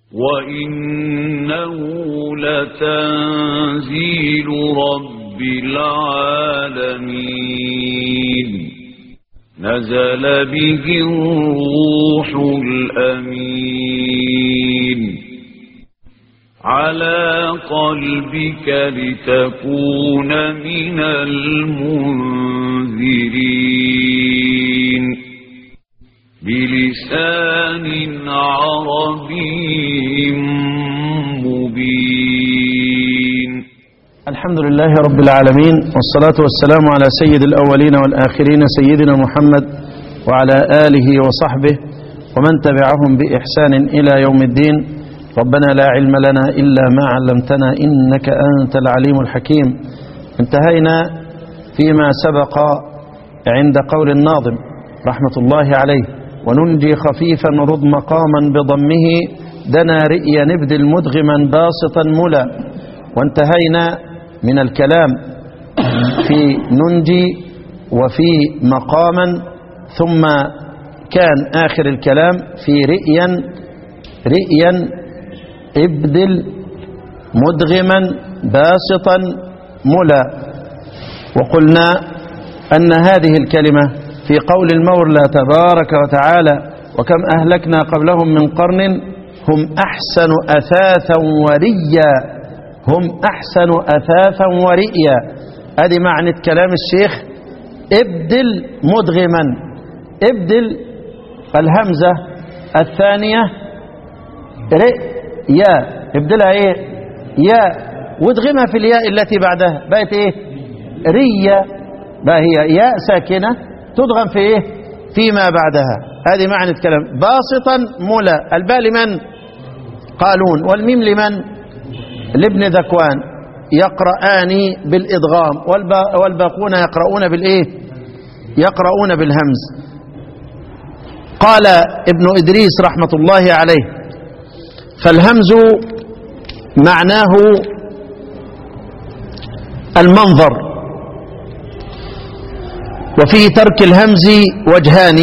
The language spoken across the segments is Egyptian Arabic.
وإنه لتنزيل رب العالمين نزل به الروح الأمين على قلبك لتكون من المنذرين بلسان عربي مبين الحمد لله رب العالمين والصلاة والسلام على سيد الأولين والآخرين سيدنا محمد وعلى آله وصحبه ومن تبعهم بإحسان إلى يوم الدين ربنا لا علم لنا إلا ما علمتنا إنك أنت العليم الحكيم انتهينا فيما سبق عند قول الناظم رحمة الله عليه وننجي خفيفا رض مقاما بضمه دنا رئيا نبدل مدغما باسطا ملا وانتهينا من الكلام في ننجي وفي مقاما ثم كان آخر الكلام في رئيا رئيا ابدل مدغما باسطا ملا وقلنا أن هذه الكلمة في قول المولى تبارك وتعالى وكم أهلكنا قبلهم من قرن هم أحسن أثاثا وريا هم أحسن أثاثا ورئيا هذه معنى كلام الشيخ ابدل مدغما ابدل الهمزة الثانية رئ يا ابدلها ايه يا وادغمها في الياء التي بعدها بقت ايه ريا بقى هي ياء ساكنة تدغم في ايه فيما بعدها هذه معنى الكلام باسطا ملا الباء لمن قالون والميم لمن لابن ذكوان يقرآن بالإدغام والباقون يقرؤون بالإيه يقرؤون بالهمز قال ابن إدريس رحمة الله عليه فالهمز معناه المنظر وفي ترك الهمز وجهان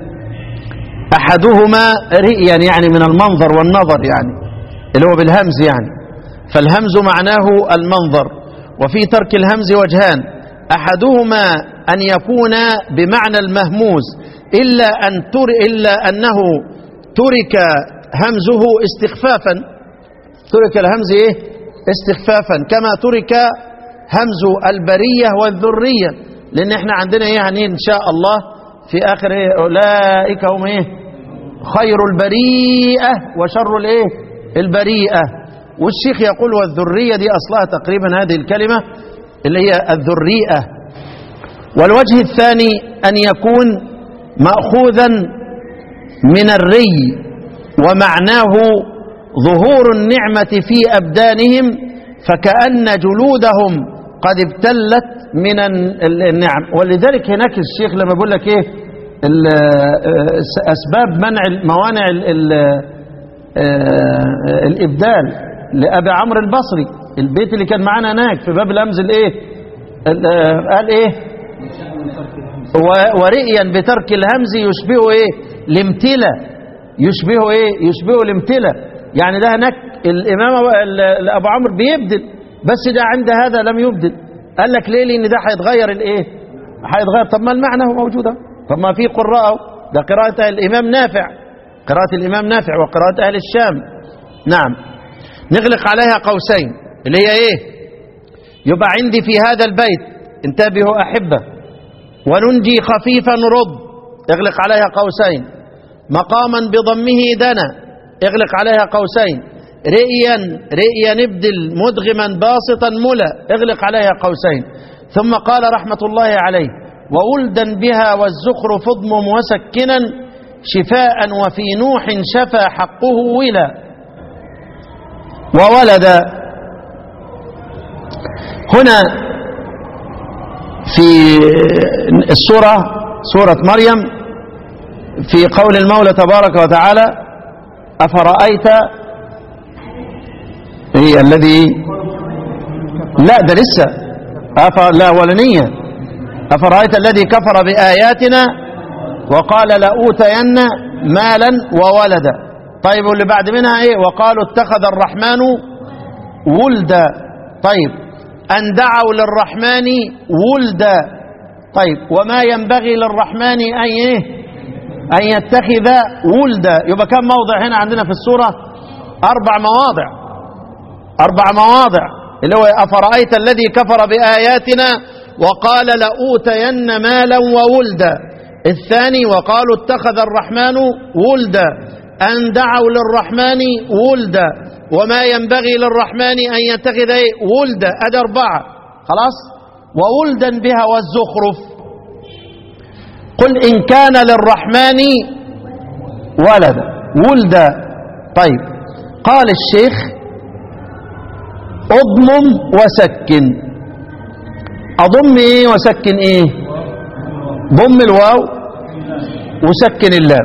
أحدهما رئيا يعني من المنظر والنظر يعني اللي هو بالهمز يعني فالهمز معناه المنظر وفي ترك الهمز وجهان أحدهما أن يكون بمعنى المهموز إلا أن تر إلا أنه ترك همزه استخفافا ترك الهمز إيه؟ استخفافا كما ترك همز البرية والذرية لأن احنا عندنا إيه يعني إن شاء الله في آخر إيه أولئك هم إيه خير البريئة وشر الإيه البريئة والشيخ يقول والذرية دي أصلها تقريبا هذه الكلمة اللي هي الذريئة والوجه الثاني أن يكون مأخوذا من الري ومعناه ظهور النعمة في أبدانهم فكأن جلودهم قد ابتلت من النعم ولذلك هناك الشيخ لما بيقول لك ايه اسباب منع موانع الابدال لابي عمرو البصري البيت اللي كان معانا هناك في باب الامز الايه قال ايه ورئيا بترك الهمز يشبهه ايه الامتلة يشبهه ايه يشبهه الامتلة يعني ده هناك الامام ابو عمرو بيبدل بس ده عند هذا لم يبدل قال لك ليه لان ده هيتغير الايه هيتغير طب ما المعنى هو موجود طب ما في قراء ده قراءة الامام نافع قراءة الامام نافع وقراءة اهل الشام نعم نغلق عليها قوسين اللي هي ايه يبقى عندي في هذا البيت انتبهوا احبه وننجي خفيفا رض اغلق عليها قوسين مقاما بضمه دنا اغلق عليها قوسين رئيا رئيا نبدل مدغما باسطا ملا اغلق عليها قوسين ثم قال رحمة الله عليه وولدا بها والزخر فضم وسكنا شفاء وفي نوح شفى حقه ولا وولد هنا في السورة سورة مريم في قول المولى تبارك وتعالى أفرأيت هي الذي لا ده لسه أفر لا ولنية أفرأيت الذي كفر بآياتنا وقال لأوتين مالا وولدا طيب واللي بعد منها ايه وقالوا اتخذ الرحمن ولدا طيب ان دعوا للرحمن ولدا طيب وما ينبغي للرحمن ان ايه ان يتخذ ولدا يبقى كم موضع هنا عندنا في السوره اربع مواضع اربع مواضع اللي هو افرايت الذي كفر باياتنا وقال لاوتين مالا وولدا الثاني وقالوا اتخذ الرحمن ولدا ان دعوا للرحمن ولدا وما ينبغي للرحمن ان يتخذ ايه ولدا ادي اربعه خلاص وولدا بها والزخرف قل إن كان للرحمن ولدا ولدا طيب قال الشيخ اضمم وسكن اضم ايه وسكن ايه ضم الواو وسكن اللام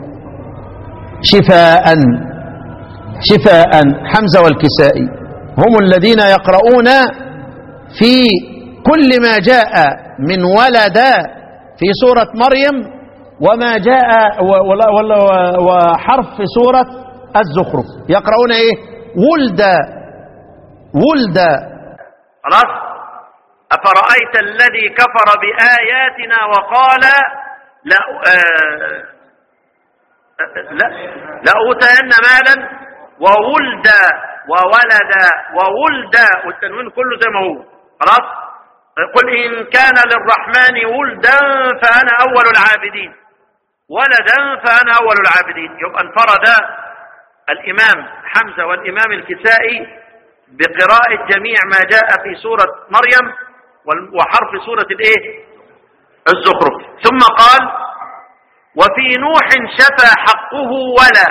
شفاء شفاء حمزه والكسائي هم الذين يقرؤون في كل ما جاء من ولد في سورة مريم وما جاء و- ولا- ولا- وحرف في سورة الزخرف يقرؤون ايه ولدا ولدا خلاص أفرأيت الذي كفر بآياتنا وقال لا آه لا لأوتين مالا وولدا وولدا وولدا والتنوين كله زي ما هو خلاص قل إن كان للرحمن ولدا فأنا أول العابدين ولدا فأنا أول العابدين يبقى انفرد الإمام حمزة والإمام الكسائي بقراءة جميع ما جاء في سورة مريم وال- وحرف سورة الايه الزخرف ثم قال وفي نوح شفى حقه ولا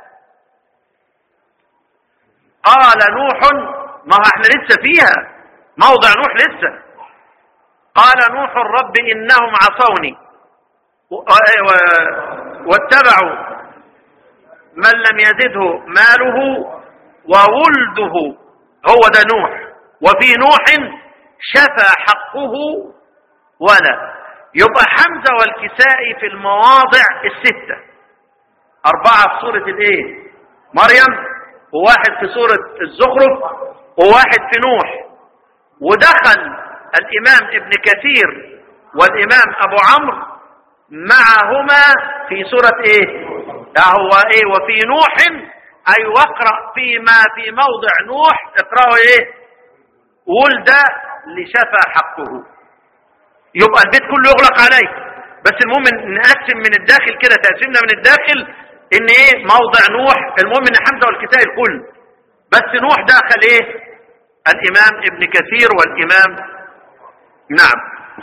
قال نوح ما هو احنا لسه فيها موضع نوح لسه قال نوح رب انهم عصوني و- و- واتبعوا من لم يزده ماله وولده هو ده نوح وفي نوح شفى حقه ولا يبقى حمزة والكسائي في المواضع الستة أربعة في سورة الإيه مريم وواحد في سورة الزخرف وواحد في نوح ودخل الإمام ابن كثير والإمام أبو عمرو معهما في سورة إيه هو إيه وفي نوح أي واقرأ فيما في موضع نوح اقرأوا إيه ولد لشفى حقه يبقى البيت كله يغلق عليه بس المهم نقسم من الداخل كده تقسيمنا من الداخل ان ايه موضع نوح المهم ان حمزه والكتاب الكل بس نوح دخل ايه الامام ابن كثير والامام نعم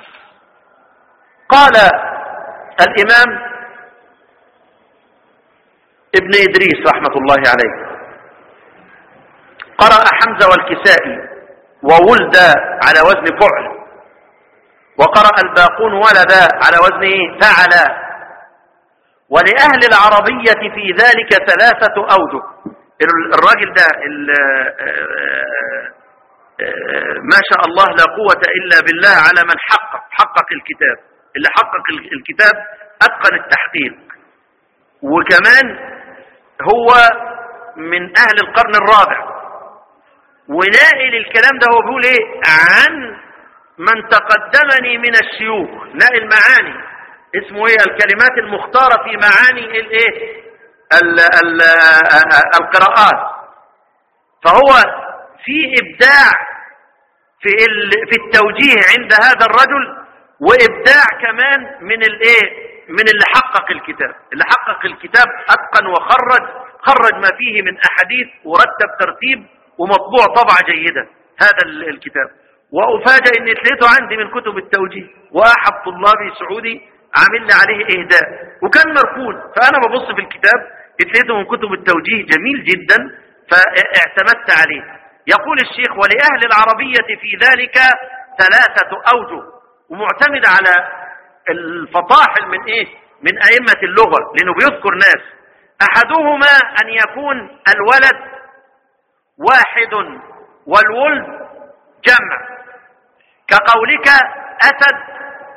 قال الامام ابن ادريس رحمه الله عليه قرأ حمزه والكسائي وولد على وزن فعل وقرأ الباقون ولد على وزن فعل ولأهل العربية في ذلك ثلاثة أوجه الراجل ده ما شاء الله لا قوة إلا بالله على من حقق حقق الكتاب اللي حقق الكتاب أتقن التحقيق وكمان هو من أهل القرن الرابع ونائل الكلام ده هو بيقول ايه عن من تقدمني من الشيوخ نائل معاني اسمه ايه الكلمات المختارة في معاني الايه ال ال القراءات فهو في ابداع في في التوجيه عند هذا الرجل وابداع كمان من الايه من اللي حقق الكتاب اللي حقق الكتاب اتقن وخرج خرج ما فيه من احاديث ورتب ترتيب ومطبوع طبعة جيدة هذا الكتاب وأفاجأ أن لقيته عندي من كتب التوجيه وأحد طلابي سعودي عامل لي عليه إهداء وكان مركون فأنا ببص في الكتاب لقيته من كتب التوجيه جميل جدا فاعتمدت عليه يقول الشيخ ولأهل العربية في ذلك ثلاثة أوجه ومعتمد على الفطاحل من إيه من أئمة اللغة لأنه بيذكر ناس أحدهما أن يكون الولد واحد والولد جمع كقولك أسد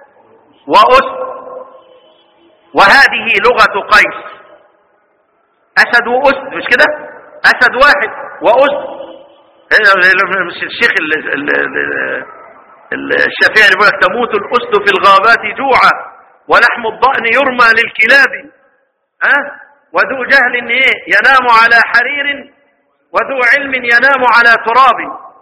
وأسد وهذه لغة قيس أسد وأسد مش كده أسد واحد وأسد مش الشيخ ال- ال- ال- ال- الشافعي اللي بيقول لك تموت الأسد في الغابات جوعا ولحم الضأن يرمى للكلاب ها وذو جهل ايه ينام على حرير وذو علم ينام على تراب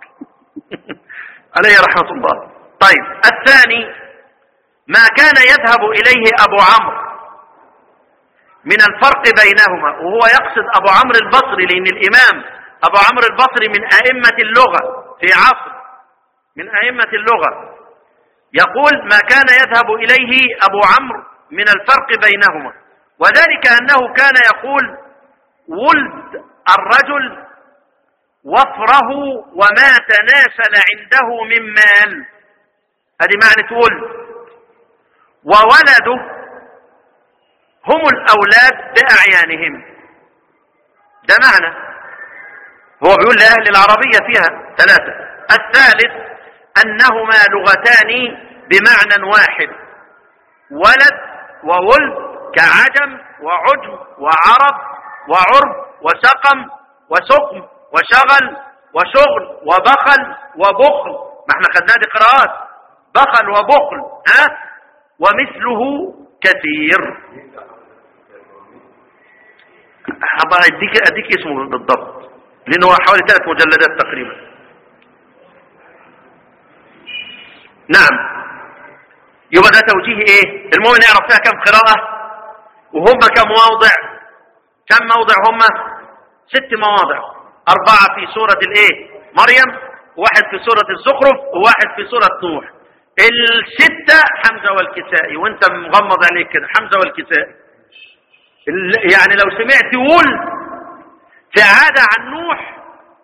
عليه رحمة الله طيب الثاني ما كان يذهب إليه أبو عمرو من الفرق بينهما وهو يقصد أبو عمرو البصري لأن الإمام أبو عمرو البصري من أئمة اللغة في عصر من أئمة اللغة يقول ما كان يذهب إليه أبو عمرو من الفرق بينهما وذلك أنه كان يقول ولد الرجل وفره وما تناسل عنده من مال هذه معنى ولد وولده هم الأولاد بأعيانهم ده معنى هو بيقول لأهل العربية فيها ثلاثة الثالث أنهما لغتان بمعنى واحد ولد وولد كعجم وعجم وعرب وعرب وسقم وسقم وشغل وشغل وبخل وبخل ما احنا خدناها دي قراءات بخل وبخل ها ومثله كثير هبقى اديك اديك اسمه بالضبط لانه هو حوالي ثلاث مجلدات تقريبا نعم يبقى ده توجيه ايه المهم نعرف فيها كم قراءة وهم كم موضع كم موضع هم ست مواضع اربعة في سورة الايه مريم واحد في سورة الزخرف وواحد في سورة نوح الستة حمزة والكسائي وانت مغمض عليك كده حمزة والكسائي ال- يعني لو سمعت ول في عادة عن نوح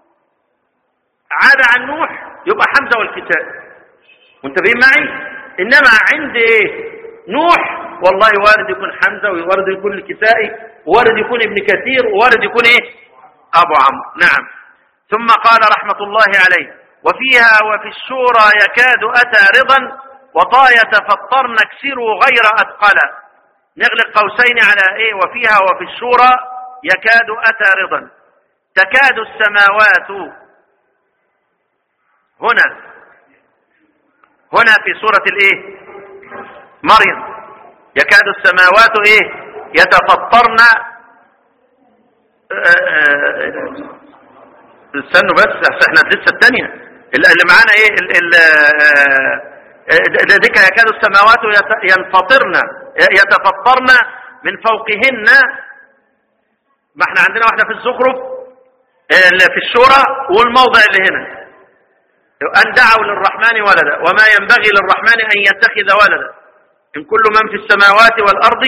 عادة عن نوح يبقى حمزة والكسائي وانت فاهم معي انما عند ايه نوح والله وارد يكون حمزة وارد يكون الكسائي وارد يكون ابن كثير وارد يكون ايه ابو عمرو نعم ثم قال رحمة الله عليه وفيها وفي الشورى يكاد أتى رضا وطاية فطرن اكسروا غير أثقلا نغلق قوسين على ايه وفيها وفي الشورى يكاد أتى رضا تكاد السماوات هنا هنا في سورة الايه مريم يكاد السماوات ايه يتفطرن آه، آه، استنوا بس أصل احنا لسه الثانية اللي معانا ايه ال ال ذلك يكاد السماوات يت- ينفطرن يتفطرن من فوقهن ما احنا عندنا واحدة في الزخرف اللي في الشورى والموضع اللي هنا أن دعوا للرحمن ولدا وما ينبغي للرحمن أن يتخذ ولدا إن كل من في السماوات والأرض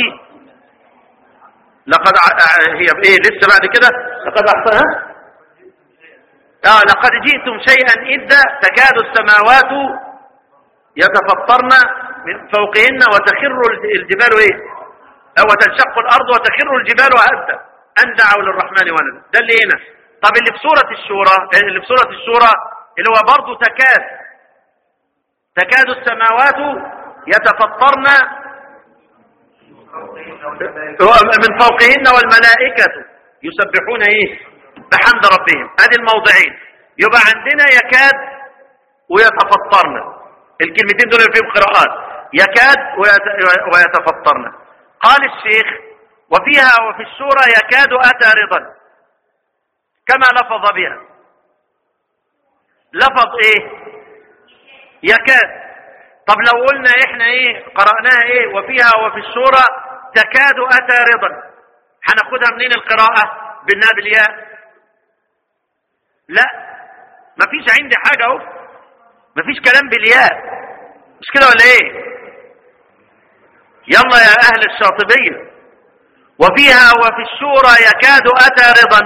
لقد ع- ع- هي بإيه لسه بعد كده لقد أحصاها آه لقد جئتم شيئا إذا تكاد السماوات يتفطرن من فوقهن وتخر الج- الجبال إيه أو تنشق الأرض وتخر الجبال هدا أن دعوا للرحمن ولدا ده اللي هنا طب اللي في سورة الشورى اللي في سورة الشورى اللي هو برضه تكاد تكاد السماوات يتفطرن من فوقهن والملائكة يسبحون ايه بحمد ربهم هذه الموضعين يبقى عندنا يكاد ويتفطرن الكلمتين دول اللي فيهم قراءات يكاد ويت- ويتفطرن قال الشيخ وفيها وفي السورة يكاد أتى رضا كما لفظ بها لفظ ايه يكاد طب لو قلنا احنا ايه قرأناها ايه وفيها وفي السورة تكاد أتى رضا هناخدها منين القراءة بالناب الياء لا مفيش عندي حاجة اهو مفيش كلام بالياء مش كده ولا ايه يلا يا اهل الشاطبية وفيها وفي السورة يكاد أتى رضا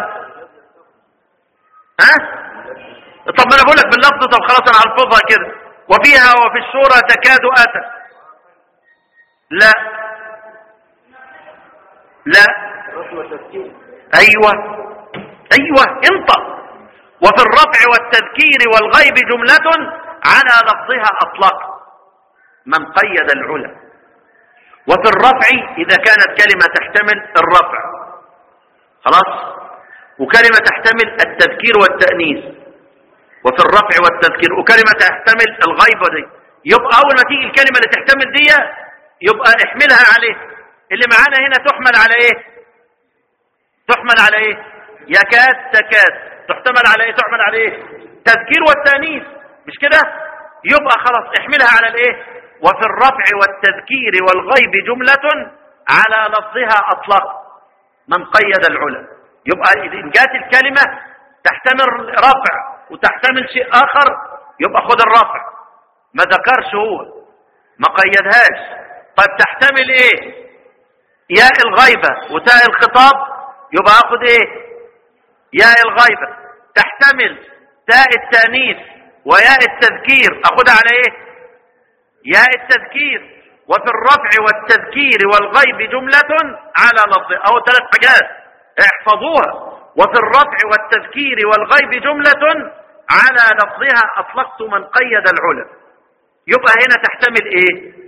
ها طب ما انا بقول لك باللفظ طب خلاص انا هلفظها كده وفيها وفي السورة تكاد أتى لا لا ايوه ايوه انطق وفي الرفع والتذكير والغيب جملة على لفظها اطلق من قيد العلا وفي الرفع اذا كانت كلمة تحتمل الرفع خلاص وكلمة تحتمل التذكير والتأنيث وفي الرفع والتذكير وكلمة تحتمل الغيبة دي يبقى أول ما تيجي الكلمة اللي تحتمل دي يبقى احملها عليه اللي معانا هنا تحمل على ايه تحمل على ايه يكاد تكاد تحتمل على ايه تحمل على ايه تذكير والتأنيث مش كده يبقى خلاص احملها على الايه وفي الرفع والتذكير والغيب جملة على لفظها أطلق من قيد العلا يبقى إن جاءت الكلمة تحتمل رفع وتحتمل شيء آخر يبقى خد الرفع ما ذكرش هو ما قيدهاش طيب تحتمل ايه ياء الغيبة وتاء الخطاب يبقى اخد ايه ياء الغيبة تحتمل تاء التانيث وياء التذكير اخدها على ايه ياء التذكير وفي الرفع والتذكير والغيب جملة على لفظ او ثلاث حاجات احفظوها وفي الرفع والتذكير والغيب جملة على لفظها اطلقت من قيد العلا يبقى هنا تحتمل ايه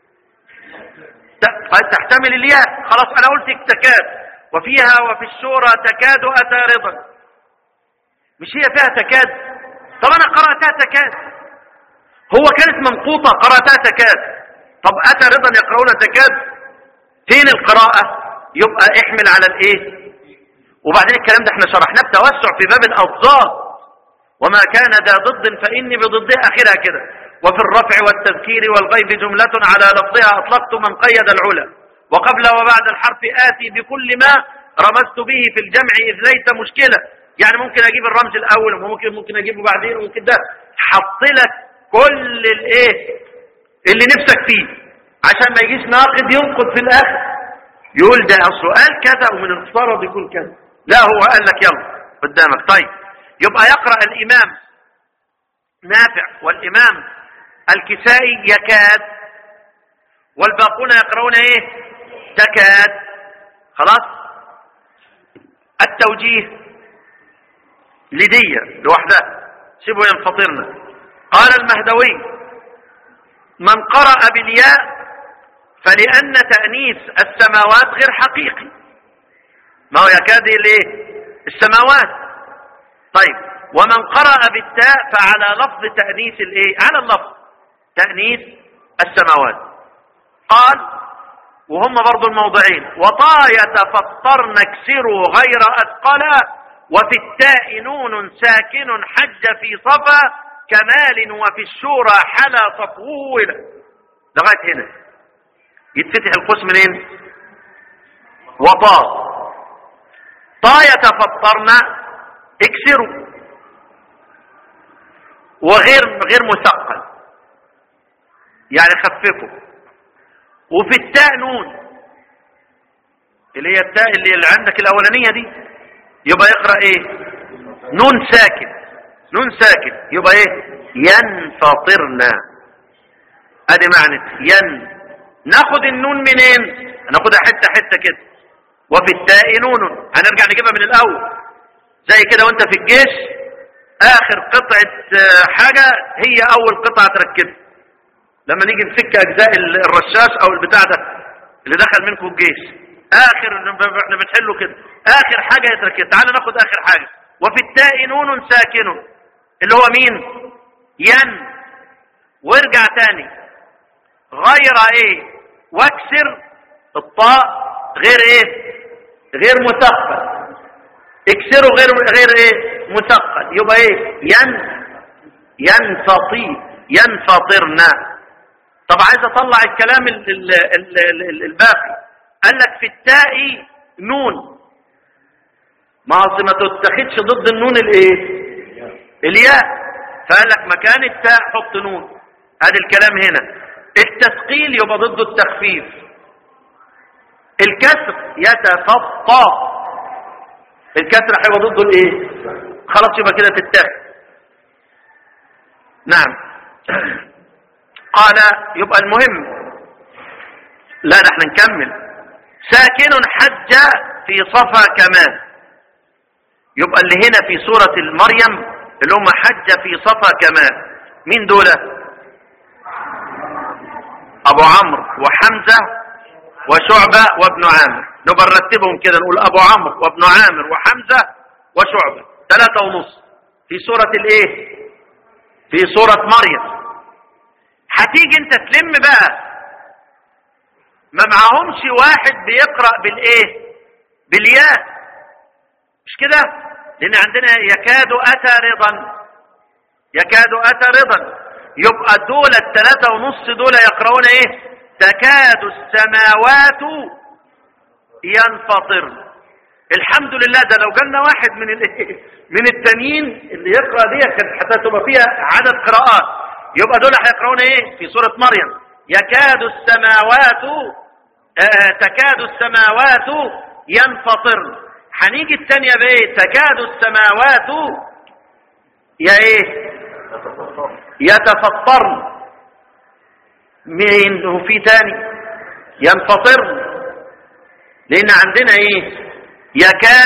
تحتمل الياء خلاص انا قلت تكاد وفيها وفي الشورى تكاد اتى رضا مش هي فيها تكاد طب انا قرأتها تكاد هو كانت منقوطة قرأتها تكاد طب اتى رضا يقرؤون تكاد فين القراءة يبقى احمل على الايه وبعدين الكلام ده احنا شرحناه بتوسع في باب الأوصاف وما كان ذا ضد فإني بضده آخرها كده وفي الرفع والتذكير والغيب جملة على لفظها أطلقت من قيد العلا وقبل وبعد الحرف آتي بكل ما رمزت به في الجمع إذ ليس مشكلة يعني ممكن أجيب الرمز الأول وممكن ممكن أجيبه بعدين وممكن ده حط لك كل الإيه اللي نفسك فيه عشان ما يجيش ناقد ينقد في الآخر يقول ده أصله قال كذا ومن المفترض يكون كذا لا هو قال لك يلا قدامك طيب يبقى يقرأ الإمام نافع والإمام الكسائي يكاد والباقون يقرؤون ايه تكاد خلاص التوجيه لدية لوحدها سيبوا ينفطرنا قال المهدوي من قرأ بالياء فلأن تأنيث السماوات غير حقيقي ما هو يكاد ليه السماوات طيب ومن قرأ بالتاء فعلى لفظ تأنيث الايه على اللفظ تأنيث السماوات قال وهم برضو الموضعين وطاية فطرن اكسروا غير أثقلا وفي التاء نون ساكن حج في صفا كمال وفي الشورى حلا تطول لغاية هنا يتفتح القوس منين وطاء طاية فطرن اكسروا وغير غير مثقل يعني خففه وفي التاء نون اللي هي التاء اللي عندك الأولانية دي يبقى يقرأ ايه نون ساكن نون ساكن يبقى ايه ينفطرنا ادي معنى ين ناخد النون منين ناخدها حتة حتة كده وفي التاء نون هنرجع نجيبها من الاول زي كده وانت في الجيش اخر قطعة حاجة هي اول قطعة تركبها لما نيجي نفك اجزاء الرشاش او البتاع ده اللي دخل منكم الجيش اخر احنا بنحله كده اخر حاجة يتركب تعال ناخد اخر حاجة وفي التاء نون ساكن اللي هو مين ين وارجع تاني غير ايه واكسر الطاء غير ايه غير مثقل اكسره غير غير ايه مثقل يبقى ايه ين ينفطي ينفطرنا طب عايز اطلع الكلام ال ال ال ال الباقي قال لك في التاء نون ما اصل ما تتخذش ضد النون الايه الياء فقال لك مكان التاء حط نون هذا الكلام هنا التثقيل يبقى ضد التخفيف الكسر يتفطى الكسر هيبقى ضده الايه خلاص يبقى كده تتاخد نعم قال يبقى المهم لا ده احنا نكمل ساكن حج في صفا كمان يبقى اللي هنا في سورة المريم اللي هم حج في صفا كمان مين دول ابو عمرو وحمزة وشعبة وابن عامر نبقى نرتبهم كده نقول ابو عمرو وابن عامر وحمزة وشعبة ثلاثة ونص في سورة الايه في سورة مريم هتيجي انت تلم بقى ما معهمش واحد بيقرأ بالايه بالياء مش كده لان عندنا يكاد اتى رضا يكاد اتى رضا يبقى دول الثلاثة ونص دول يقرؤون ايه تكاد السماوات ينفطر الحمد لله ده لو جالنا واحد من ال- من التانيين اللي يقرا دي كانت حتى تبقى فيها عدد قراءات يبقى دول هيقراون ايه في سوره مريم يكاد السماوات آه تكاد السماوات ينفطرن هنيجي الثانيه بايه تكاد السماوات يا ايه يتفطرن مين وفي تاني ينفطرن لان عندنا ايه يكاد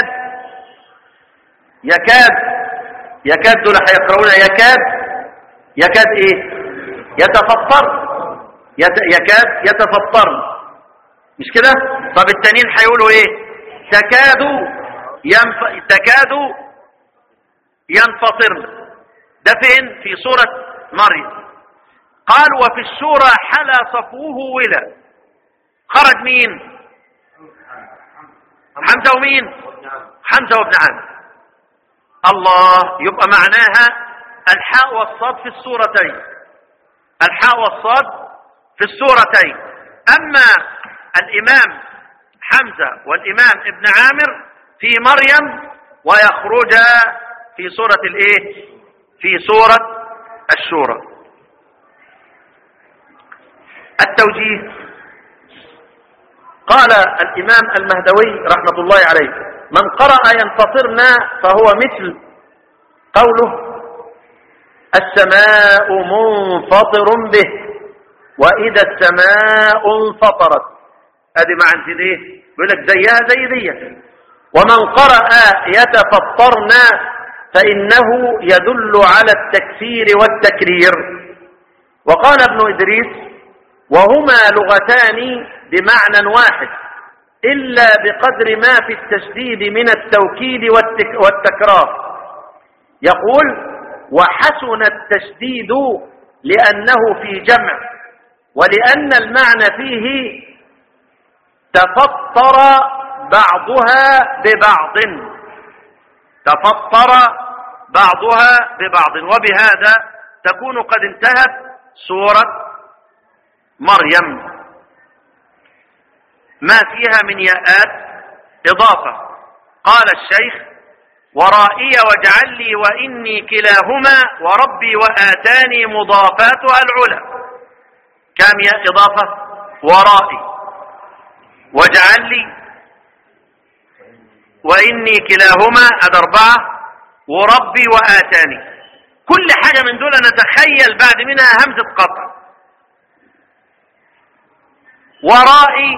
يكاد يكاد دول هيقرؤون يكاد يكاد ايه يتفطر يت... يكاد يتفطر مش كده طب التانيين هيقولوا ايه تكاد ينف... تكاد ينفطرن ده فين في سورة مريم قال وفي السورة حلا صفوه ولا خرج مين حمزة ومين حمزة وابن عامر الله يبقى معناها الحاء والصاد في السورتين الحاء والصاد في السورتين أما الإمام حمزة والإمام ابن عامر في مريم ويخرج في سورة الايه في سورة الشورى التوجيه قال الإمام المهدوي رحمة الله عليه من قرأ ينفطرنا فهو مثل قوله السماء منفطر به وإذا السماء انفطرت ادي معنى دي يقول لك زيها زي دي ومن قرأ يتفطرنا فإنه يدل على التكسير والتكرير وقال ابن إدريس وهما لغتان بمعنى واحد إلا بقدر ما في التشديد من التوكيد والتك والتكرار يقول وحسن التشديد لأنه في جمع ولأن المعنى فيه تفطر بعضها ببعض تفطر بعضها ببعض وبهذا تكون قد انتهت سورة مريم ما فيها من ياءات إضافة قال الشيخ ورائي واجعل لي وإني كلاهما وربي وآتاني مضافاتها العلا كم ياء إضافة ورائي واجعل لي وإني كلاهما أدى أربعة وربي وآتاني كل حاجة من دول نتخيل بعد منها همزة قطع ورائي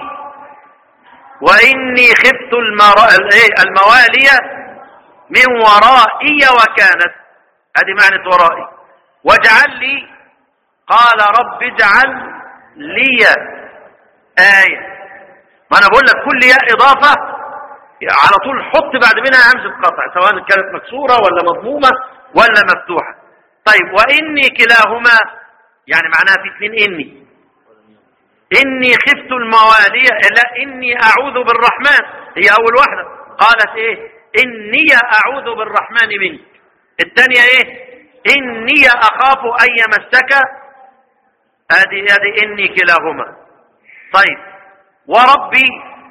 وإني خفت الموالية من ورائي وكانت هذه معنى ورائي واجعل لي قال رب اجعل لي آية ما أنا بقول لك كل ياء إضافة على طول حط بعد منها همزة قطع سواء كانت مكسورة ولا مضمومة ولا مفتوحة طيب وإني كلاهما يعني معناها في اثنين إني إني خفت الموالية لا إني أعوذ بالرحمن هي أول واحدة قالت إيه إني أعوذ بالرحمن منك الثانية إيه إني أخاف أن يمسك هذه هذه إني كلاهما طيب وربي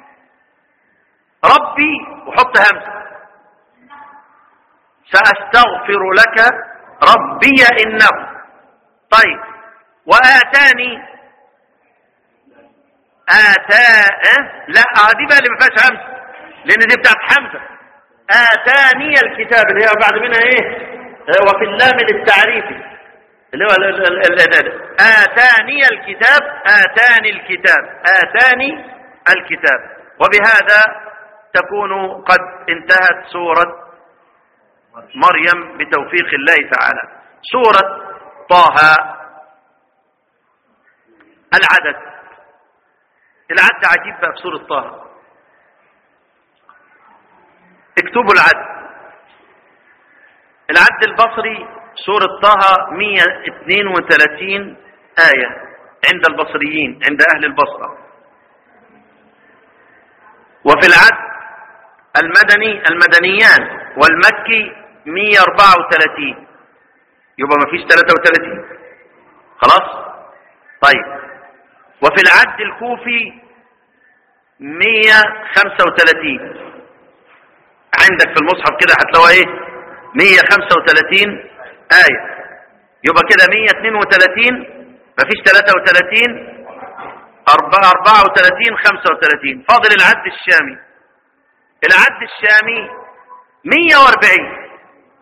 ربي وحط همزة سأستغفر لك ربي إنه طيب وآتاني آتاء لا هذه بقى اللي ما فيهاش همزة لأن دي بتاعت حمزة آتاني الكتاب اللي هي بعد منها إيه وفي اللام للتعريف اللي هو ال- ال- ال- ال- آتاني الكتاب آتاني الكتاب آتاني الكتاب وبهذا تكون قد انتهت سورة مريم بتوفيق الله تعالى سورة طه العدد العد عجيب بقى في سورة طه اكتبوا العد العد البصري سورة طه 132 آية عند البصريين عند أهل البصرة وفي العد المدني المدنيان والمكي 134 يبقى ما فيش 33 خلاص طيب وفي العد الكوفي 135 عندك في المصحف كده هتلاقوا ايه 135 آية يبقى كده 132 مفيش 33 34 35 فاضل العد الشامي العد الشامي 140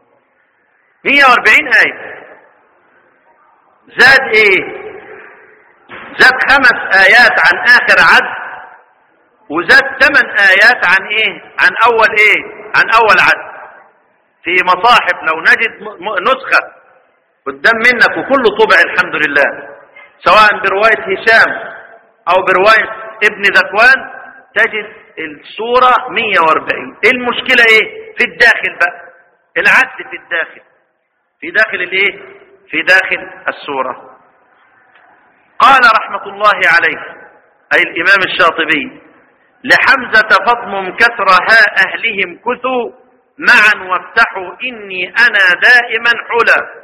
140 آية زاد ايه زاد خمس آيات عن آخر عد وزاد ثمان آيات عن ايه عن اول ايه عن اول عد في مصاحف لو نجد نسخة قدام منك وكله طبع الحمد لله سواء برواية هشام او برواية ابن ذكوان تجد السورة 140 ايه المشكلة ايه في الداخل بقى العد في الداخل في داخل الايه في داخل السورة قال رحمة الله عليه اي الامام الشاطبي لحمزة فضم كسر هاء أهلهم كثوا معا وافتحوا إني أنا دائما حلا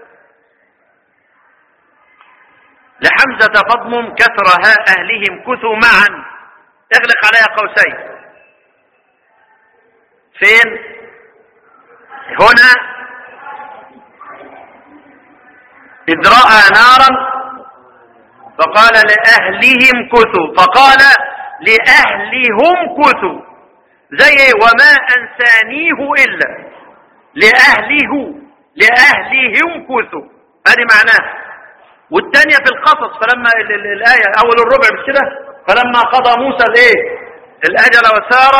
لحمزة فضم كسر هاء أهلهم كثوا معا اغلق عليها قوسين فين هنا إذ رأى نارا فقال لأهلهم كثوا فقال لأهلهم كثوا زي وما أنسانيه إلا لأهله لأهلهم كثوا هذه معناها والثانية في القصص فلما الآية أول الربع مش كده فلما قضى موسى الإيه الأجل وسار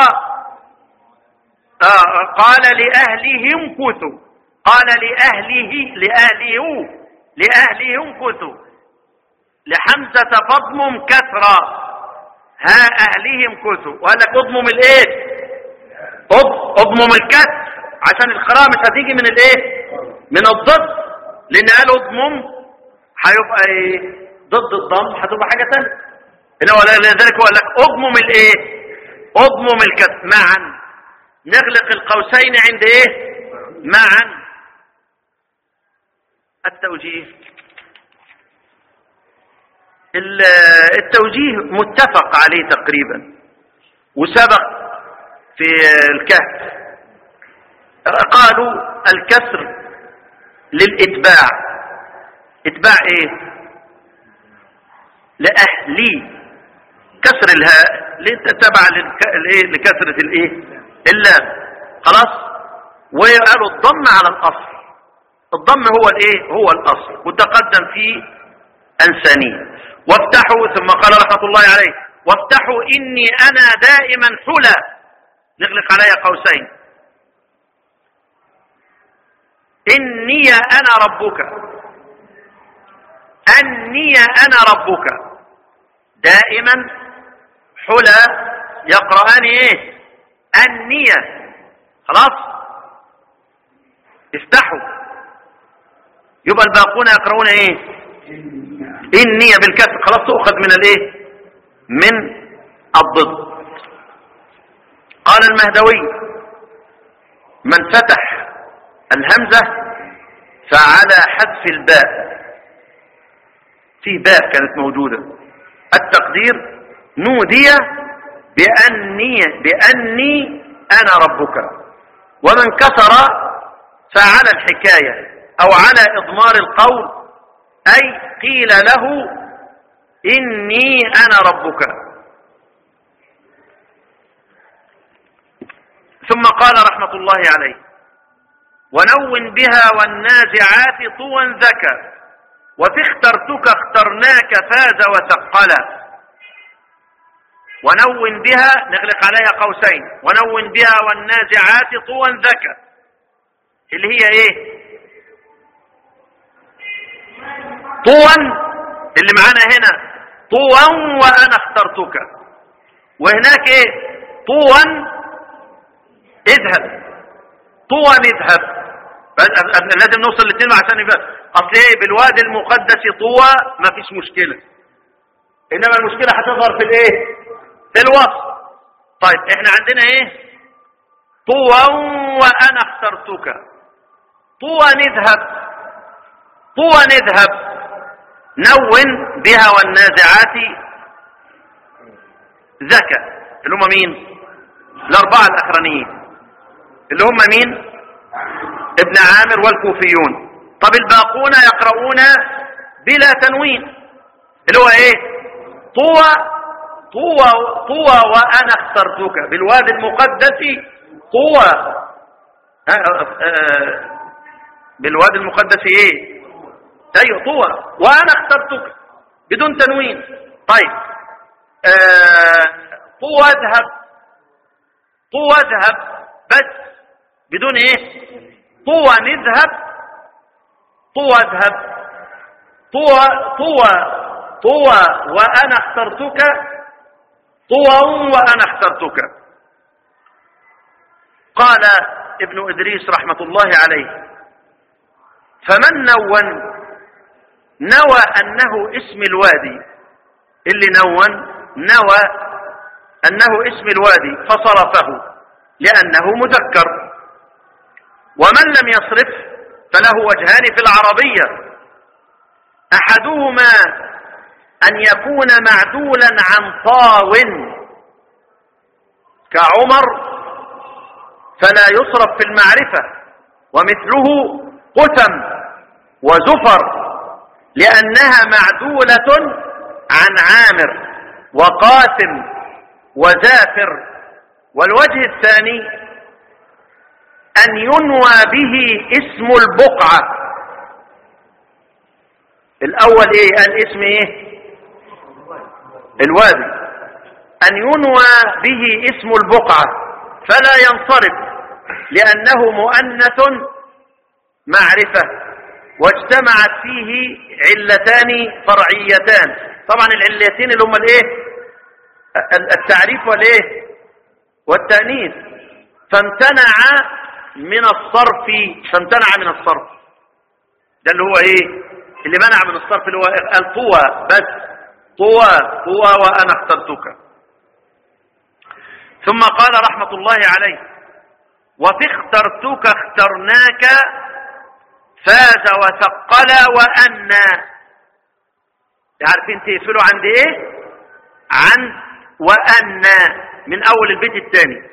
آه قال لأهلهم كثوا قال لأهله لأهله لأهلهم كثوا لحمزة فضم كثرة ها أهلهم كثوا وقال لك اضمم الايه اضمم الكسر عشان القراءة مش هتيجي من الايه من الضد لان قال اضمم هيبقى ايه ضد الضم هتبقى حاجة تانية هنا لذلك هو قال لك اضمم الايه اضمم الكسر معا نغلق القوسين عند ايه معا التوجيه التوجيه متفق عليه تقريبا وسبق في الكهف قالوا الكسر للإتباع إتباع إيه لأهلي كسر الهاء تبع لكسرة الإيه اللام خلاص وقالوا الضم على الأصل الضم هو الإيه هو الأصل وتقدم في أنسانية وافتحوا ثم قال رحمة الله عليه وافتحوا إني أنا دائما حلا نغلق علي قوسين إني أنا ربك أني أنا ربك دائما حلا يقرأني إيه النية خلاص افتحوا يبقى الباقون يقرؤون إيه النية بالكسر خلاص تؤخذ من الايه من الضد قال المهدوي من فتح الهمزة فعلى حذف الباء في باء كانت موجودة التقدير نودي بأني, بأني أنا ربك ومن كسر فعلى الحكاية أو على إضمار القول أي قيل له إني أنا ربك ثم قال رحمة الله عليه ونون بها والنازعات طوى ذكى وفي اخترتك اخترناك فاز وثقلا ونون بها نغلق عليها قوسين ونون بها والنازعات طوى ذكى اللي هي ايه طوا اللي معانا هنا طوا وانا اخترتك وهناك ايه طوا اذهب طوى نذهب بس- بس- لازم نوصل الاثنين عشان يبقى اصل ايه بالوادي المقدس طوى ما فيش مشكله انما المشكله هتظهر في الايه في الوصف طيب احنا عندنا ايه طوى وانا اخترتك طوى نذهب طوى نذهب نون بها والنازعات زكا اللي هم مين الاربعه الاخرانيين اللي هم مين ابن عامر والكوفيون طب الباقون يقرؤون بلا تنوين اللي هو ايه طوى طوى طوى وانا اخترتك بالوادي المقدس طوى آه، آه، بالوادي المقدس ايه ايوه طوى وانا اخترتك بدون تنوين طيب آه، طوى اذهب طوى اذهب بس بدون ايه طوى نذهب طوى اذهب طوى طوى طوى وانا اخترتك طوى وانا اخترتك قال ابن ادريس رحمه الله عليه فمن نون نوى انه اسم الوادي اللي نون نوى انه اسم الوادي فصرفه لانه مذكر ومن لم يصرف فله وجهان في العربيه احدهما ان يكون معدولا عن طاو كعمر فلا يصرف في المعرفه ومثله قثم وزفر لأنها معدولة عن عامر وقاسم وزافر والوجه الثاني أن ينوى به اسم البقعة الأول إيه الاسم إيه الوادي أن ينوى به اسم البقعة فلا ينصرف لأنه مؤنث معرفة واجتمعت فيه علتان فرعيتان طبعا العلتين اللي هم الايه التعريف والايه والتانيث فامتنع من الصرف فامتنع من الصرف ده اللي هو ايه اللي منع من الصرف اللي هو الطوى بس طوى طوى وانا اخترتك ثم قال رحمه الله عليه وفي اخترتك اخترناك فاز وثقل وأنى عارفين تقفلوا عند ايه عن وأنى من أول البيت الثاني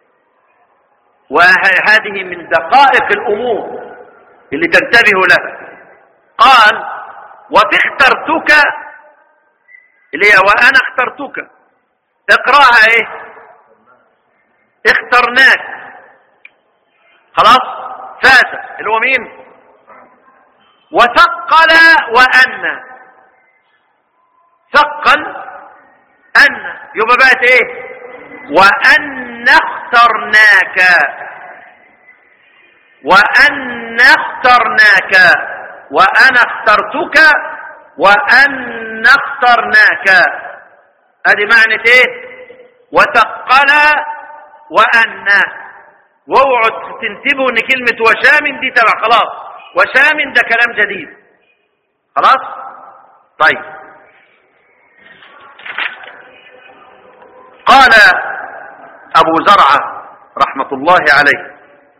وهذه من دقائق الأمور اللي تنتبه لها قال وفي اخترتك اللي هي وأنا اخترتك اقراها ايه اخترناك خلاص فاز اللي هو مين وثقل وأن ثقل أن يبقى بقت ايه وأن اخترناك وأن اخترناك وأنا اخترتك وأن اخترناك هذه معنى ايه وثقل وأن واوعوا تنتبهوا ان كلمة وشام دي تبع خلاص وشام ده كلام جديد خلاص طيب قال ابو زرعة رحمة الله عليه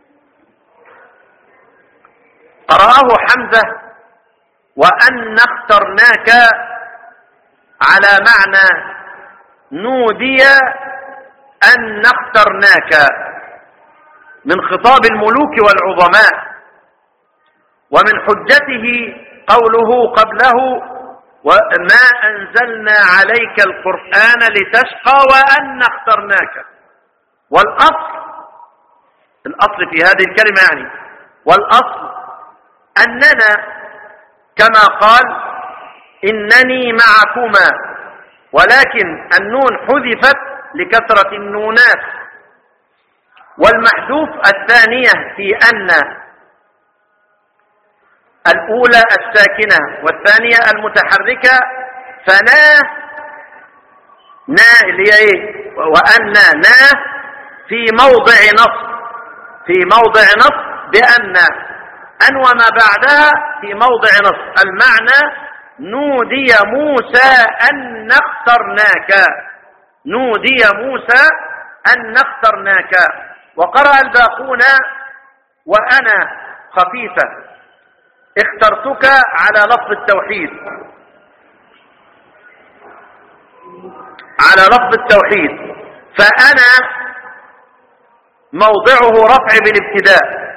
قرأه حمزة وأن اخترناك على معنى نودي أن اخترناك من خطاب الملوك والعظماء ومن حجته قوله قبله وما أنزلنا عليك القرآن لتشقى وأن اخترناك والأصل الأصل في هذه الكلمة يعني والأصل أننا كما قال إنني معكما ولكن النون حذفت لكثرة النونات والمحذوف الثانية في أن الأولى الساكنة والثانية المتحركة فنا نا اللي هي ايه وأن نا في موضع نصب في موضع نص بأن أن وما بعدها في موضع نص المعنى نودي موسى أن اخترناك نودي موسى أن اخترناك وقرأ الباقون وأنا خفيفة اخترتك على لفظ التوحيد على لفظ التوحيد فأنا موضعه رفع بالابتداء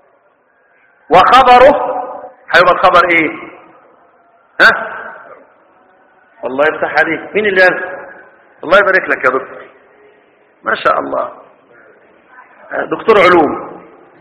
وخبره هيبقى الخبر ايه ها الله يفتح عليك مين اللي قال الله يبارك لك يا دكتور ما شاء الله دكتور علوم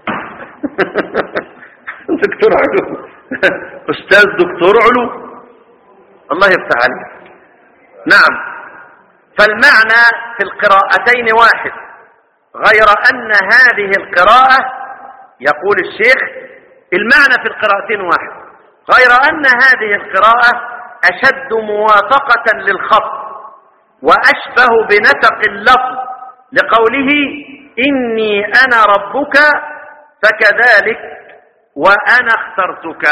دكتور علوم استاذ دكتور علوم الله يفتح عليك نعم فالمعنى في القراءتين واحد غير أن هذه القراءة يقول الشيخ المعنى في القراءتين واحد غير أن هذه القراءة أشد موافقة للخط وأشبه بنسق اللفظ لقوله إني أنا ربك فكذلك وأنا اخترتك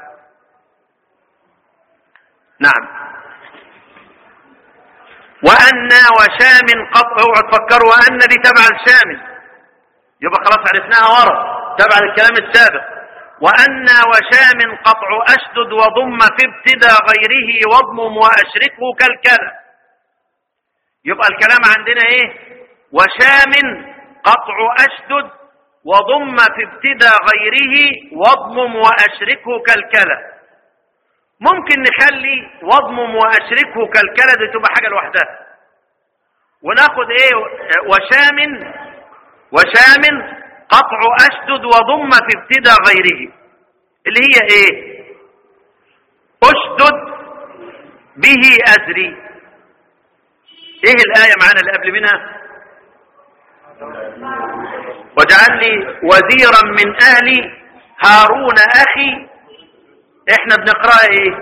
نعم وأن وشام قط اوعوا تفكروا وأن دي تبع الشامل يبقى خلاص عرفناها ورا تبع الكلام السابق وأن وشام قطع أشدد وضم في ابتدى غيره واضمم وأشركه كالكلى يبقى الكلام عندنا ايه وشام قطع أشدد وضم في ابتدى غيره واضمم وأشركه كالكلى ممكن نخلي واضمم واشركه كالكلى دي تبقى حاجه لوحدها وناخد ايه وشام وشام قطع اشدد وضم في ابتدى غيره اللي هي ايه اشدد به ازري ايه الايه معانا اللي قبل منها واجعل لي وزيرا من اهلي هارون اخي احنا بنقرأ ايه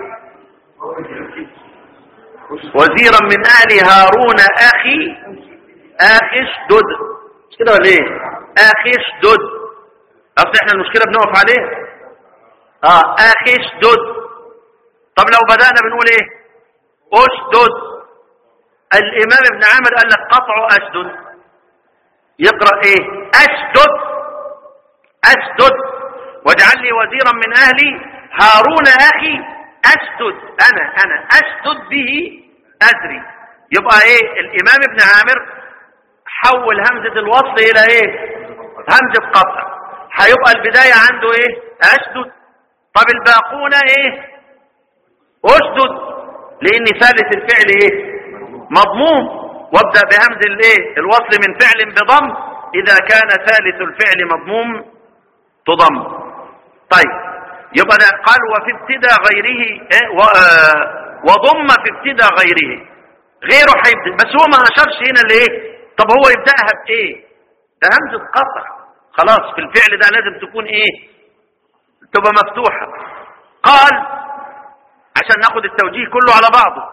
وزيرا من اهل هارون اخي اخي اشدد مش كده ولا ايه اخي اشدد اصل احنا المشكلة بنقف عليه اه اخي اشدد طب لو بدأنا بنقول ايه اشدد الامام ابن عامر قال لك قطع اشدد يقرأ ايه اشدد اشدد واجعل لي وزيرا من اهلي هارون أخي أشدد أنا أنا أشدد به أدري يبقى إيه الإمام ابن عامر حول همزة الوصل إلى إيه همزة قطع هيبقى البداية عنده إيه أشدد طب الباقون إيه أشدد لأن ثالث الفعل إيه مضموم وابدأ بهمز الإيه الوصل من فعل بضم إذا كان ثالث الفعل مضموم تضم طيب يبقى ده قال وفي ابتدى غيره إيه؟ وضم في ابتدى غيره غيره هيبدأ بس هو ما أشرش هنا ليه طب هو يبدأها بإيه ده همزة قطع خلاص في الفعل ده لازم تكون إيه تبقى مفتوحة قال عشان ناخد التوجيه كله على بعضه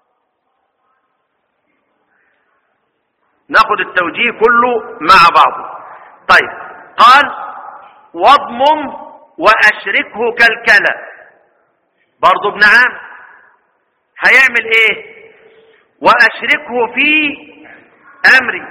ناخد التوجيه كله مع بعضه طيب قال واضمم وأشركه كالكلى برضو ابن عام هيعمل ايه وأشركه في أمري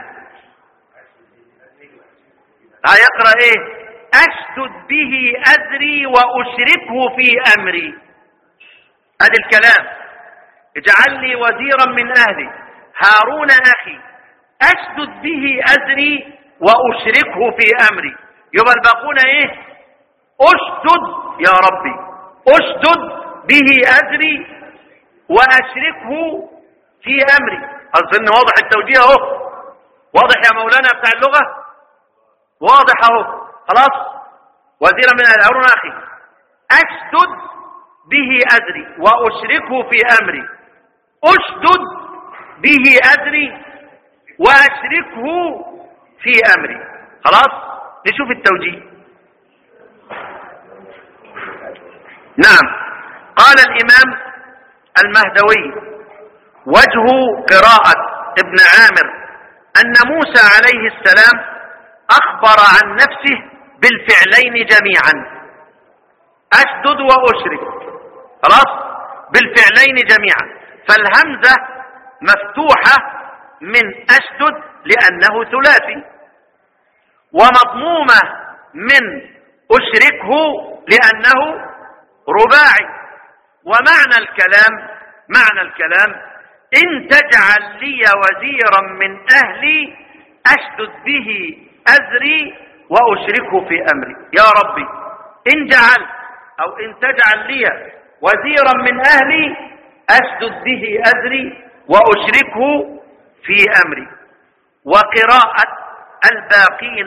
هيقرأ ايه أشدد به أذري وأشركه في أمري هذا الكلام اجعل لي وزيرا من أهلي هارون أخي أشدد به أذري وأشركه في أمري يبقى الباقون ايه اشدد يا ربي اشدد به أجري وأشركه في أمري أظن واضح التوجيه اهو واضح يا مولانا بتاع اللغة واضح اهو خلاص وزيرا من هارون أخي أشدد به أجري وأشركه في أمري أشدد به أجري وأشركه في أمري خلاص نشوف التوجيه نعم قال الإمام المهدوي وجه قراءة ابن عامر أن موسى عليه السلام أخبر عن نفسه بالفعلين جميعا أشدد وأشرك خلاص بالفعلين جميعا فالهمزة مفتوحة من أشدد لأنه ثلاثي ومضمومة من أشركه لأنه رباعي ومعنى الكلام معنى الكلام إن تجعل لي وزيرا من أهلي أشدد به أزري وأشركه في أمري يا ربي إن جعل أو إن تجعل لي وزيرا من أهلي أشدد به أزري وأشركه في أمري وقراءة الباقين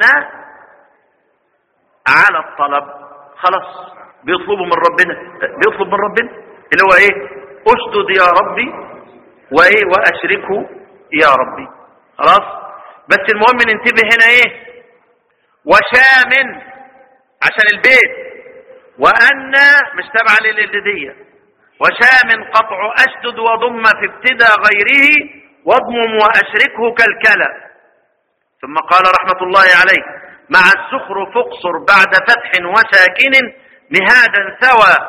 على الطلب خلاص بيطلبوا من ربنا بيطلب من ربنا اللي هو ايه اشدد يا ربي وايه واشركه يا ربي خلاص بس المهم ننتبه هنا ايه وشام عشان البيت وأن مش تبع للإبتدية وشام قطع أشدد وضم في ابتدى غيره واضمم وأشركه كالكلى ثم قال رحمة الله عليه مع السخر فاقصر بعد فتح وساكن مهادا ثوى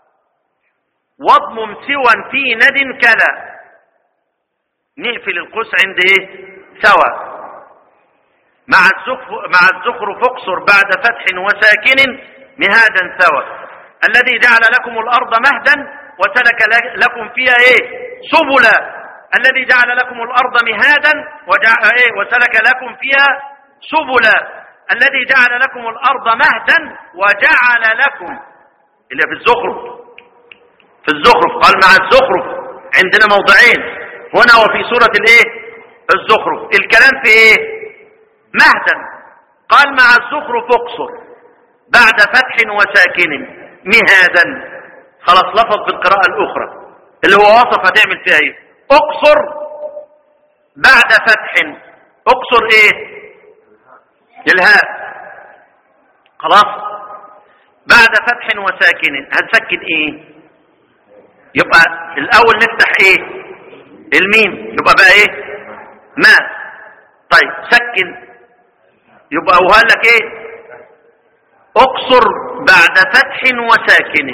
واضمم سوى في ند كلا نقفل القوس عند ايه ثوى مع الزخر مع الزخر فاقصر بعد فتح وساكن مهادا ثوى الذي جعل لكم الارض مهدا وسلك لكم فيها ايه سبلا الذي جعل لكم الارض مهادا وجعل ايه وسلك لكم فيها سبلا الذي جعل لكم الارض مهدا وجعل لكم اللي في الزخرف في الزخرف قال مع الزخرف عندنا موضعين هنا وفي سورة الايه الزخرف الكلام في ايه مهدا قال مع الزخرف اقصر بعد فتح وساكن مهادا خلاص لفظ بالقراءة الأخرى اللي هو وصف هتعمل فيها ايه اقصر بعد فتح اقصر ايه الهاء خلاص بعد فتح وساكن هنسكن ايه يبقى الاول نفتح ايه الميم يبقى بقى ايه ما طيب سكن يبقى وقال لك ايه اقصر بعد فتح وساكن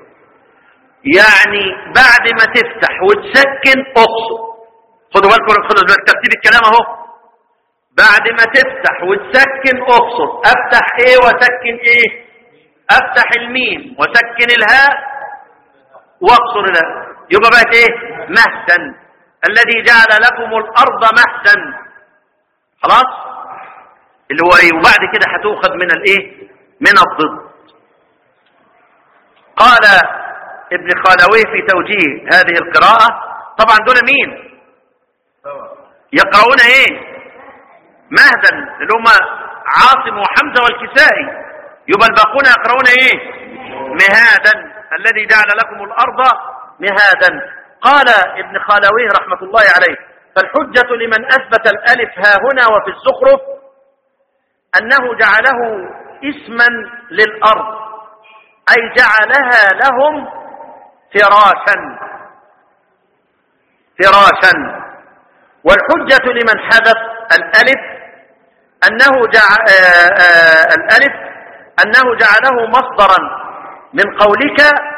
يعني بعد ما تفتح وتسكن اقصر خدوا بالكم خدوا بالك ترتيب الكلام اهو بعد ما تفتح وتسكن اقصر افتح ايه وسكن ايه افتح الميم وسكن الهاء واقصر الهاء يبقى بقت ايه مهدا الذي جعل لكم الارض مهدا خلاص اللي هو ايه وبعد كده هتؤخذ من الايه من الضد قال ابن خالويه في توجيه هذه القراءة طبعا دول مين يقرؤون ايه مهدا اللي هم عاصم وحمزة والكسائي يبقى الباقون يقرؤون ايه مهادا الذي جعل لكم الارض مهادا قال ابن خالويه رحمة الله عليه فالحجة لمن اثبت الالف ها هنا وفي الزخرف انه جعله اسما للارض اي جعلها لهم فراشا فراشا والحجة لمن حذف الالف انه جع... آآ آآ الالف انه جعله مصدرا من قولك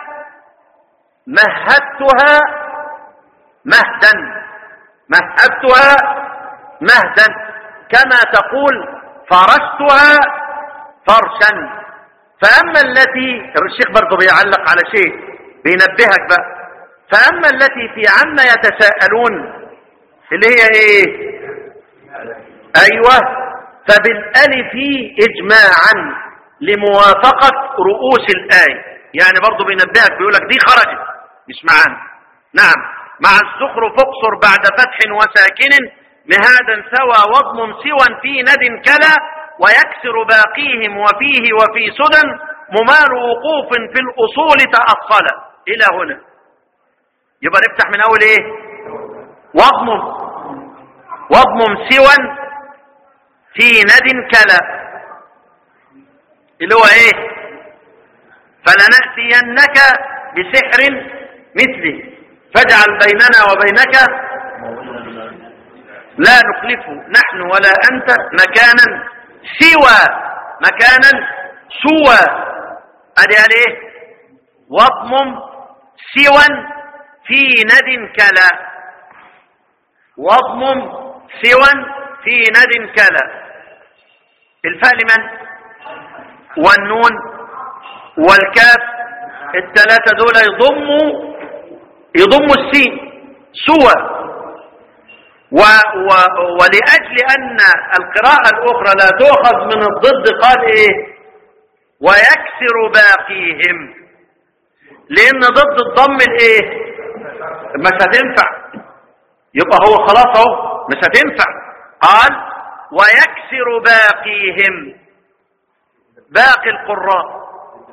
مهدتها مهدا مهدتها مهدا كما تقول فرشتها فرشا فأما التي الشيخ برضه بيعلق على شيء بينبهك بقى فأما التي في عما يتساءلون اللي هي ايه ايوه فبالالف اجماعا لموافقة رؤوس الآية يعني برضه بينبهك بيقولك دي خرجت مش معانا نعم مع الزخرف اقصر بعد فتح وساكن مهادا سوى وضم سوى في ند كلا ويكسر باقيهم وفيه وفي سدى ممال وقوف في الأصول تأصل إلى هنا يبقى نفتح من أول إيه وضم وضم سوى في ند كلا اللي هو ايه فلنأتينك بسحر مثله فاجعل بيننا وبينك لا نخلفه نحن ولا أنت مكانا سوى مكانا سوى ادي قال ايه واضمم سوى في ند كلا واضمم سوى في ند كلا الفاء لمن والنون والكاف الثلاثة دول يضموا يضموا السين سوى و و ولأجل أن القراءة الأخرى لا تؤخذ من الضد قال إيه ويكسر باقيهم لأن ضد الضم الإيه مش هتنفع يبقى هو خلاص اهو مش هتنفع قال ويكسر باقيهم باقي القراء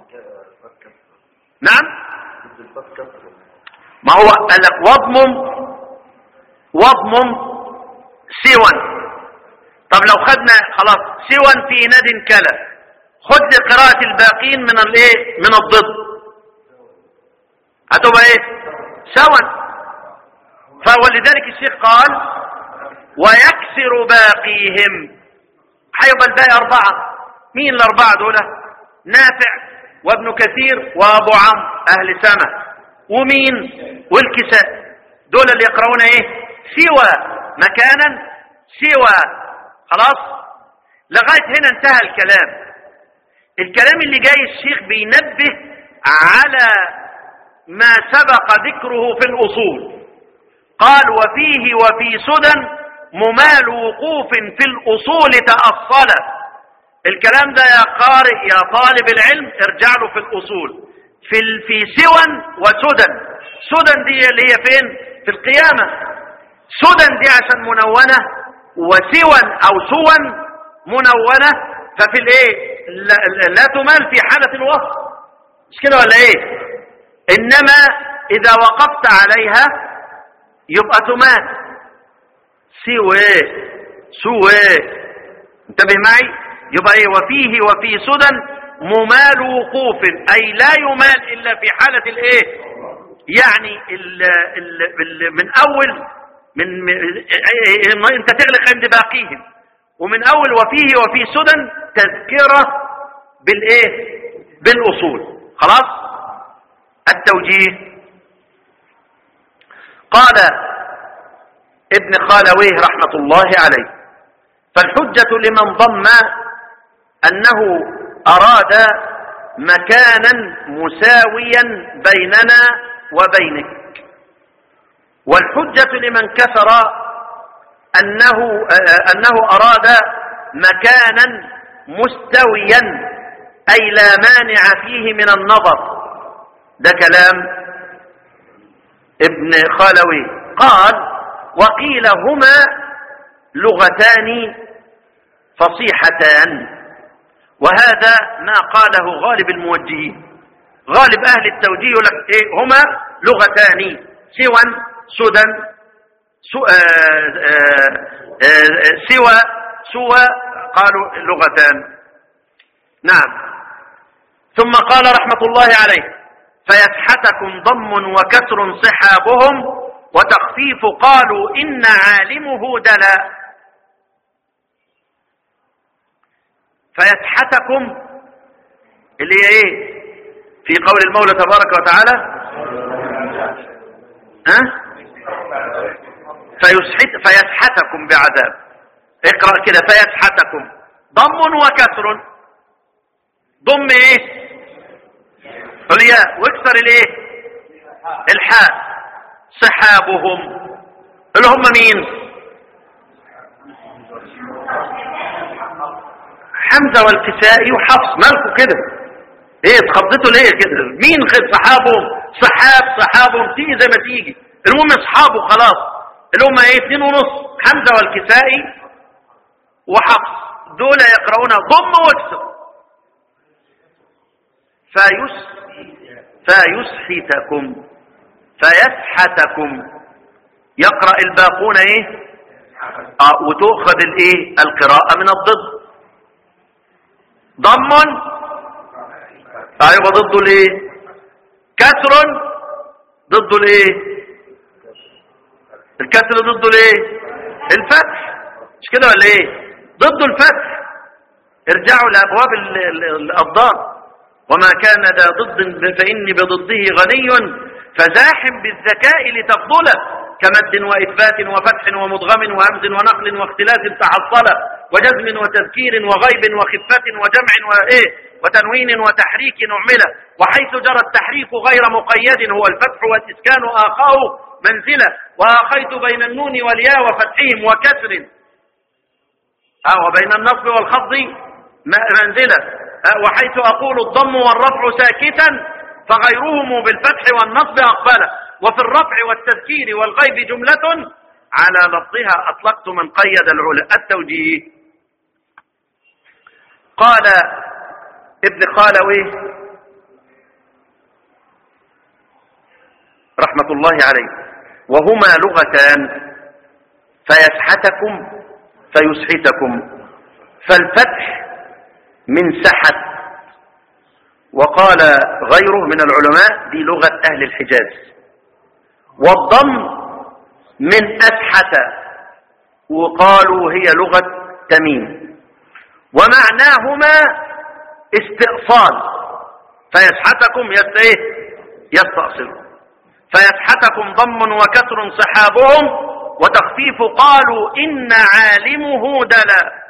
نعم ما هو قال لك واضمم واضمم سوى طب لو خدنا خلاص سوى في ند كلا خد لي قراءة الباقين من الايه من الضد هتبقى ايه سوى فولذلك الشيخ قال ويكسر باقيهم هيبقى الباقي أربعة مين الأربعة دول نافع وابن كثير وأبو عمرو أهل سما ومين والكساء دول اللي يقرؤون ايه سوى مكانا سوى خلاص لغاية هنا انتهى الكلام الكلام اللي جاي الشيخ بينبه على ما سبق ذكره في الأصول قال وفيه وفي سدى ممال وقوف في الأصول تأصل الكلام ده يا قارئ يا طالب العلم ارجع له في الأصول في ال- في سوى وسدى سدى دي اللي هي فين في القيامة سدى دي عشان منونة وسوى أو سوى منونة ففي الايه لا, لا تمال في حالة الوصف مش كده ولا ايه انما اذا وقفت عليها يبقى تمال سوى سوى انتبه معي يبقى ايه وفيه وفي سدى ممال وقوف اي لا يمال الا في حالة الايه يعني ال ال ال من اول من, من انت تغلق عند باقيهم ومن اول وفيه وفي سدى تذكرة بالايه بالاصول خلاص التوجيه قال ابن خالويه رحمة الله عليه فالحجة لمن ضم أنه أراد مكانا مساويا بيننا وبينك والحجة لمن كسر أنه, أنه أراد مكانا مستويا أي لا مانع فيه من النظر ده كلام ابن خالوي قال وقيل هما لغتان فصيحتان وهذا ما قاله غالب الموجهين غالب أهل التوجيه يقول لك إيه هما لغتان سوى سدى سو آآ آآ سوى سوى قالوا لغتان نعم ثم قال رحمة الله عليه فيسحتكم ضم وكسر صحابهم وتخفيف قالوا إن عالمه دلا فيسحتكم اللي هي ايه في قول المولى تبارك وتعالى ها فيسحت فيسحتكم بعذاب اقرأ كده فيسحتكم ضم وكسر ضم ايه الياء واكسر الايه الحاء صحابهم اللي هم مين حمزة والكسائي وحفص مالكوا كده ايه اتخضتوا ليه كده مين خد صحابهم صحاب صحابهم تيجي زي ما تيجي المهم اصحابه خلاص اللي هم ايه اتنين ونص حمزة والكسائي وحفص دول يقرؤون ضم واكسر فيس فيسحتكم فيسحتكم يقرأ الباقون ايه آه وتؤخذ الايه القراءة من الضد ضم ايوه ضده الايه كسر ضده الايه الكسر ضده الايه الفتح مش كده ولا ايه ضده الفتح ارجعوا لأبواب ال- ال- الأضداد وما كان ذا ضد فإني بضده غني فزاحم بالذكاء لتفضله كمد وإثبات وفتح ومضغم وهمز ونقل واختلاس تحصل وجزم وتذكير وغيب وخفة وجمع وإيه وتنوين وتحريك نعمله وحيث جرى التحريك غير مقيد هو الفتح والإسكان آخاه منزله وآخيت بين النون والياء وفتحهم وكسر آه وبين النصب والخفض م- منزلة آه وحيث أقول الضم والرفع ساكتا فغيرهم بالفتح والنصب أقبله وفي الرفع والتذكير والغيب جملة على لفظها أطلقت من قيد العلا التوجيه قال ابن خالوي رحمة الله عليه وهما لغتان فيسحتكم فيسحتكم فالفتح من سحت وقال غيره من العلماء دي لغة أهل الحجاز والضم من أسحت وقالوا هي لغة تميم ومعناهما استئصال فيسحتكم يست ايه يستأصل فيسحتكم ضم وكسر صحابهم وتخفيف قالوا إن عالمه دلا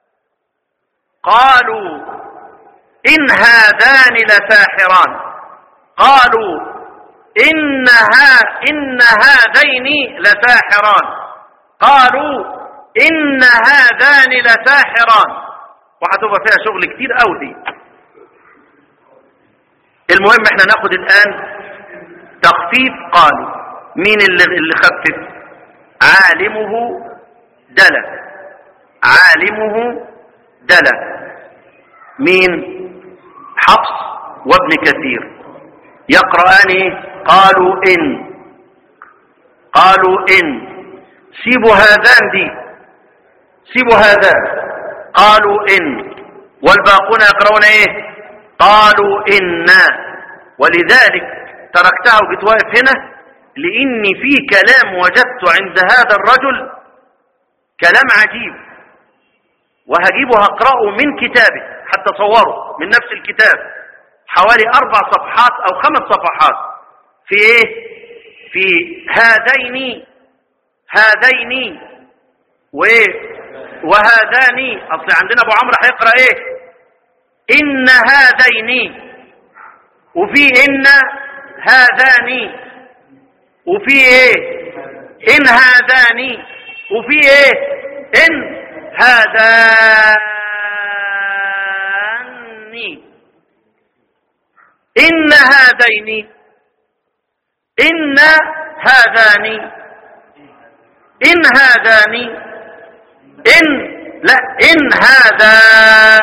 قالوا إن هذان لساحران قالوا إنها إن هذين لساحران قالوا إن هذان لساحران وهتبقى فيها شغل كتير قوي دي المهم احنا ناخد الآن تخفيف قالوا مين اللي, اللي خفف عالمه دلا عالمه دلا مين حفص وابن كثير يقرأان إيه؟ قالوا إن قالوا إن سيبوا هذان دي سيبوا هذان قالوا إن والباقون يقرؤون إيه قالوا إن ولذلك تركتها وجيت واقف هنا لإني في كلام وجدت عند هذا الرجل كلام عجيب وهجيبه هقرأه من كتابه حتى صوره من نفس الكتاب حوالي أربع صفحات أو خمس صفحات في إيه في هذين هذين وإيه وهذان أصل عندنا أبو عمرو هيقرأ إيه إن هذين وفي إن هذان وفي إيه إن هذان وفي إيه إن هذان إن هذين إن هذان إن هذان إن لا إن هذان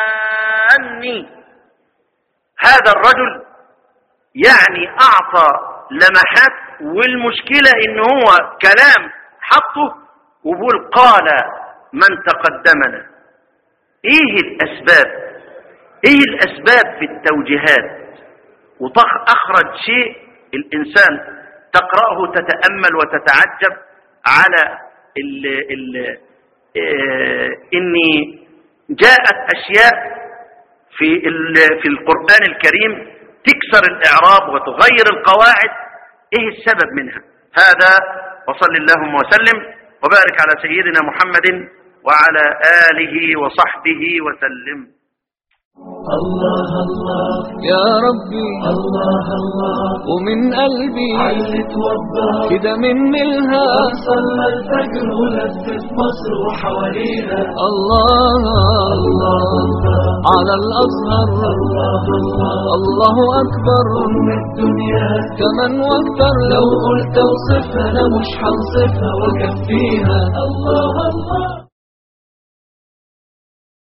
هذا الرجل يعني أعطى لمحات والمشكلة إن هو كلام حطه وبقول قال من تقدمنا إيه الأسباب إيه الأسباب في التوجيهات وأخرج شيء الإنسان تقرأه تتأمل وتتعجب على ال ال اه إني جاءت أشياء في في القرآن الكريم تكسر الإعراب وتغير القواعد إيه السبب منها هذا وصل اللهم وسلم وبارك على سيدنا محمد وعلى آله وصحبه وسلم الله الله يا ربي الله الله ومن قلبي علت وضح كده من ملها صلى الفجر ولفت مصر وحوالينا الله الله على الأزهر الله الله الله أكبر أم الدنيا كمان واكتر لو قلت اوصفها أنا مش هنصفها وكفيها الله الله